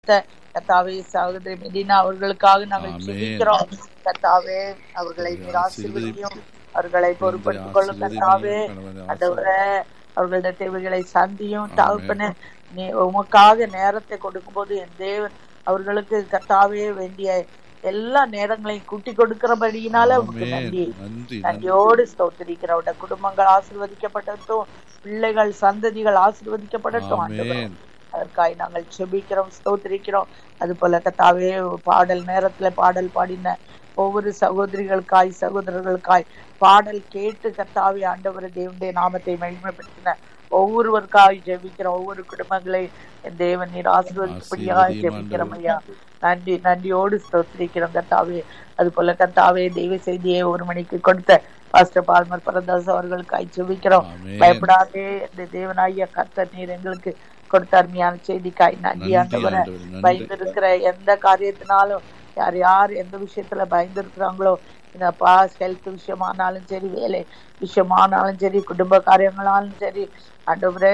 கத்தாவே சகோதரி மெடினா அவர்களுக்காக நாங்கள் ஆமென். ஜெபிக்கிறோம் கத்தாவே அவர்களை அவர்களை நீர் ஆசீர்வதியும் அவர்களை பொறுப்படுத்திக் கொள்ளும் கத்தாவே ஆண்டவரே அவர்களுடைய தேவைகளை சந்தியும் ஆமென். தகப்பனே நீ உமக்காக நேரத்தை கொடுக்கும்போது என் தேவன் அவர்களுக்கு கத்தாவே வேண்டிய எல்லா நேரங்களையும் கூட்டி கொடுக்கிறபடியினால உமக்கு நன்றி நன்றி நன்றியோடு ஸ்தோத்திரிக்கிறவட குடும்பங்கள் ஆசீர்வதிக்கப்படட்டும் பிள்ளைகள் சந்ததிகள் ஆசீர்வதிக்கப்படட்டும் ஆண்டவரே ஆமென் அதற்காக நாங்கள் செபிக்கிறோம் ஸ்தோத்திரிக்கிறோம் அது போல கத்தாவே பாடல் நேரத்துல பாடல் பாடின ஒவ்வொரு சகோதரிகளுக்காய் சகோதரர்களுக்காய் பாடல் கேட்டு கத்தாவே ஆண்டவர் தேவனுடைய நாமத்தை மகிமைப்படுத்தின ஒவ்வொருவருக்காய் ஜெபிக்கிறோம் ஒவ்வொரு குடும்பங்களை என் தேவன் நீர் ஆசீர்வதிக்கப்படியாக ஆசீர்வதியும் ஜெபிக்கிறோம் ஐயா நன்றி நன்றியோடு ஸ்தோத்திரிக்கிறோம் கத்தாவே அது போல கத்தாவே தெய்வ செய்தியை ஒரு மணிக்கு கொடுத்த பாஸ்டர் பால்மர் பரதாஸ் அவர்களுக்காய் ஜெபிக்கிறோம் ஆமென். பயப்படாதே இந்த தேவனாகிய கர்த்தர் நீர் எங்களுக்கு கொடுத்த அருமையான செய்திக்காய் நன்றி நன்றி ஆண்டவரே ஆண்டவரே, நன்றி. பயந்திருக்கிற எந்த காரியத்தினாலும் யார் யார் எந்த விஷயத்துல பயந்திருக்கிறாங்களோ இந்த பாஸ் ஹெல்த் விஷயமானாலும் சரி வேலை விஷயமானாலும் சரி குடும்ப காரியங்களாலும் சரி ஆண்டவரே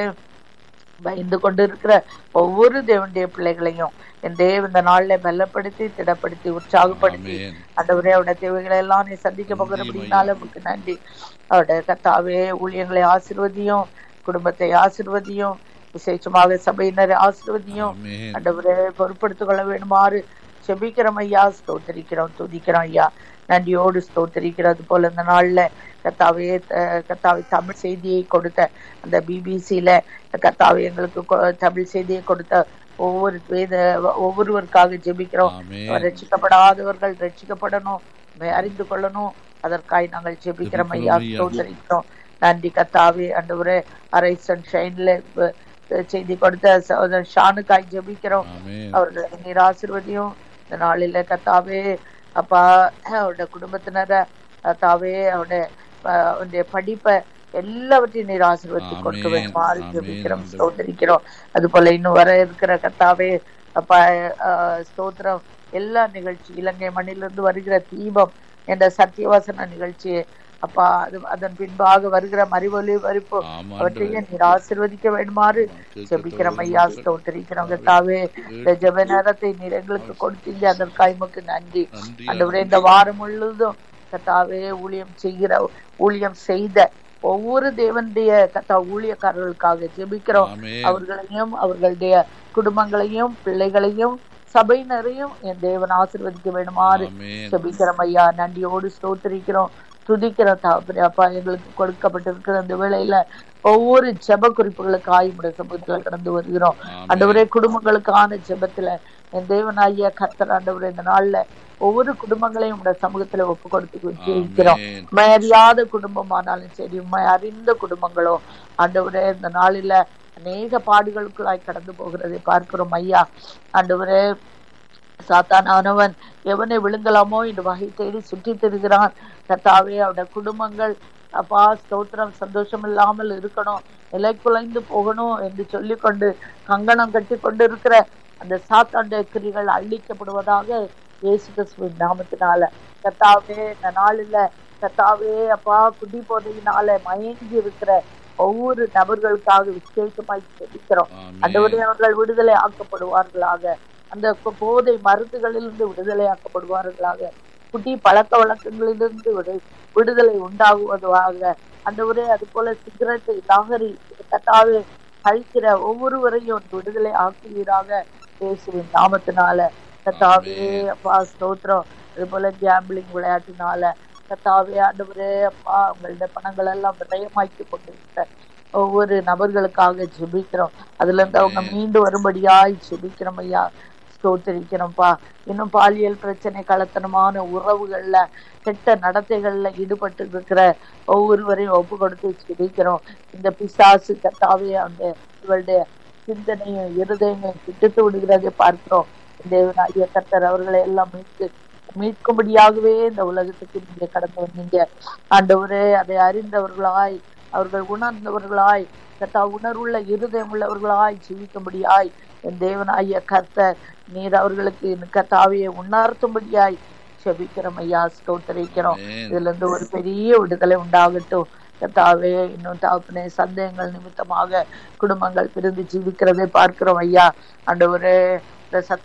பயந்து கொண்டு இருக்கிற ஒவ்வொரு தேவனுடைய பிள்ளைகளையும் என் தேவ இந்த நாள்ல பலப்படுத்தி திடப்படுத்தி உற்சாகப்படுத்தி ஆமென். ஆண்டவரே அவருடைய தேவைகளை எல்லாம் நீ சந்திக்க போகிற அப்படின்னால உமக்கு நன்றி அவருடைய கத்தாவே ஊழியங்களை ஆசிர்வதியும் குடும்பத்தை ஆசிர்வதியும் விசேஷமாக சபையினரை ஆசிர்வதியும் ஆமென். ஆண்டவரே பொறுப்படுத்திக் கொள்ள வேண்டுமாறு செபிக்கிறோம் ஐயா ஸ்தோத்தரிக்கிறோம் துதிக்கிறோம் ஐயா நன்றியோடு ஸ்தோத்தரிக்கிறது போல இந்த நாள்ல கத்தாவே அஹ், கத்தாவே தமிழ் செய்தியை கொடுத்த அந்த பிபிசியில கத்தாவே எங்களுக்கு கொ- தமிழ் செய்தியை கொடுத்த ஒவ்வொரு வேத ஒவ்வொருவருக்காக ஜெபிக்கிறோம் ஆமென். ரட்சிக்கப்படாதவர்கள் ரட்சிக்கப்படணும் உம்மை அறிந்து கொள்ளணும் அதற்காக நாங்கள் ஜெபிக்கிறோம் ஐயா ஜெபிக்கிறோம் ஐயா. ஸ்தோத்தரிக்கிறோம் நன்றி கத்தாவே ஆண்டவரே அரை சன்ஷைன்ல செய்தி கொடுத்த சகோதரர் ஷானுக்காய் ஜெபிக்கிறோம் ஆமென். அவர்களை நீர் ஆசீர்வதியும் இந்த நாளில கத்தாவே அப்பா அவருடைய குடும்பத்தினரை கத்தாவே அவருடைய அஹ், அவருடைய படிப்பை எல்லாவற்றையும் நீர் ஆசீர்வதித்து கொடுக்க ஆமென். வேண்டுமாறு ஆமென். ஜெபிக்கிறோம் ஆண்டவரே. ஸ்தோத்தரிக்கிறோம் அது போல இன்னும் வர இருக்கிற கத்தாவே அப்பா அஹ், ஸ்தோத்திரம் எல்லா நிகழ்ச்சி இலங்கை மண்ணிலிருந்து வருகிற தீபம் என்ற சத்தியவாசன நிகழ்ச்சியை அப்பா அது அதன் பின்பாக வருகிற மறிவொலி வரிப்பு ஆமா, அவற்றையும் நீர் ஆசீர்வதிக்க வேண்டுமாறு ஜெபிக்கிறோம் ஐயா ஸ்தோத்திரிக்கிறோம் கத்தாவே இந்த ஜெப நேரத்தை நீர் எங்களுக்கு கொடுத்தீங்க அதற்காக உமக்கு நன்றி நன்றி ஆண்டவரே இந்த வாரம் முழுவதும் கத்தாவே ஊழியம் செய்கிற ஊழியம் செய்த ஒவ்வொரு தேவனுடைய கத்தா ஊழியக்காரர்களுக்காக ஜெபிக்கிறோம் ஆமென். அவர்களையும் அவர்களுடைய குடும்பங்களையும் பிள்ளைகளையும் சபையினரையும் என் தேவன் ஆசீர்வதிக்க வேண்டுமாறு ஆமென். ஜெபிக்கிறோம் ஐயா நன்றியோடு ஸ்தோத்திரிக்கிறோம் துதிக்கிறோம் தாப்பரே அப்பா எங்களுக்கு கொடுக்கப்பட்டிருக்கிற அந்த வேளையில ஒவ்வொரு ஜெப குறிப்புகளுக்கு ஆயுமுடைய சமூகத்துல கடந்து வருகிறோம் ஆமென். ஆண்டவரே குடும்பங்களுக்கான ஜெபத்துல என் தேவனாகிய கர்த்தர் ஆண்டவரே இந்த நாள்ல ஒவ்வொரு குடும்பங்களையும் உடைய சமூகத்துல ஒப்பு கொடுத்து ஜெயிக்கிறோம் ஆமென். உண்மை அறியாத குடும்பமானாலும் சரி உண்மை அறிந்த குடும்பங்களோ ஆண்டவரே இந்த நாளில அநேக பாடுகளுக்குள்ளாய் கடந்து போகிறதை பார்க்கிறோம் ஐயா ஆண்டவரே சாத்தானவன் எவனை விழுங்கலாமோ என்று வகை தேடி சுற்றி திரிகிறான் கர்த்தாவே அவருடைய குடும்பங்கள் அப்பா ஸ்தோத்திரம் சந்தோஷம் இல்லாமல் இருக்கணும் நிலை குலைந்து போகணும் என்று சொல்லிக்கொண்டு கங்கணம் கட்டி கொண்டு இருக்கிற அந்த சாத்தாண்ட கிரிகள் அழிக்கப்படுவதாக இயேசு கிறிஸ்துவின் நாமத்தினால கர்த்தாவே இந்த நாளில கர்த்தாவே அப்பா குடி போதையினால மயங்கி இருக்கிற ஒவ்வொரு நபர்களுக்காக விசேஷமாய் ஜெபிக்கிறோம் ஆமென். அண்டவரே அவர்கள் விடுதலை ஆக்கப்படுவார்களாக அந்த போ- போதை மருந்துகளிலிருந்து விடுதலை ஆக்கப்படுவார்களாக குட்டி பழக்க வழக்கங்களிலிருந்து விடு- விடுதலை உண்டாகுவதாக அண்டவரே அது போல சிகரெட் நகரி கட்டாவே அழிக்கிற ஒவ்வொருவரையும் விடுதலை ஆக்குவீராக இயேசுவின் நாமத்தினால கத்தாவே அப்பா ஸ்தோத்திரம் அது போல கேம்பிளிங் விளையாட்டினால கத்தாவே ஆண்டவரே அப்பா உங்களுடைய பணங்கள் எல்லாம் விரயமாக்கி கொண்டிருக்கிற ஒவ்வொரு நபர்களுக்காக ஜெபிக்கிறோம் அதுல இருந்து அவங்க மீண்டு வரும்படியாய் ஜெபிக்கிறோம் ஐயா ஸ்தோத்திரிக்கிறோம்ப்பா இன்னும் பாலியல் பிரச்சனை கலத்தனமான உறவுகள்ல கெட்ட நடத்தைகள்ல ஈடுபட்டு இருக்கிற ஒவ்வொருவரையும் ஒப்பு கொடுத்து ஜெபிக்கிறோம் இந்த பிசாசு கத்தாவே அந்த இவளுடைய சிந்தனையும் இருதயங்களையும் திட்டுத்து விடுகிறதை பார்க்கிறோம் தேவனாகிய கர்த்தர் அவர்களை எல்லாம் மீட்கு மீட்கும்படியாகவே இந்த உலகத்துக்கு நீங்க கடந்து வந்தீங்க ஆண்டவரே அதை அறிந்தவர்களாய் அவர்கள் உணர்ந்தவர்களாய் கத்தா உணர்வுள்ள இருதயம் உள்ளவர்களாய் ஜீவிக்கும்படியாய் என் தேவனாகிய கர்த்தர் நீர் அவர்களுக்கு கத்தாவியை உணர்த்தும்படியாய் செபிக்கிறோம் ஐயா ஸ்தோத்தரிக்கிறோம் ஆமென். இதுல இருந்து ஒரு பெரிய விடுதலை உண்டாகட்டும் கத்தாவே இன்னும் தாப்பனே சந்தேகங்கள் நிமித்தமாக குடும்பங்கள் பிரிந்து ஜீவிக்கிறதை பார்க்கிறோம் ஐயா ஆண்டவரே இந்த சத்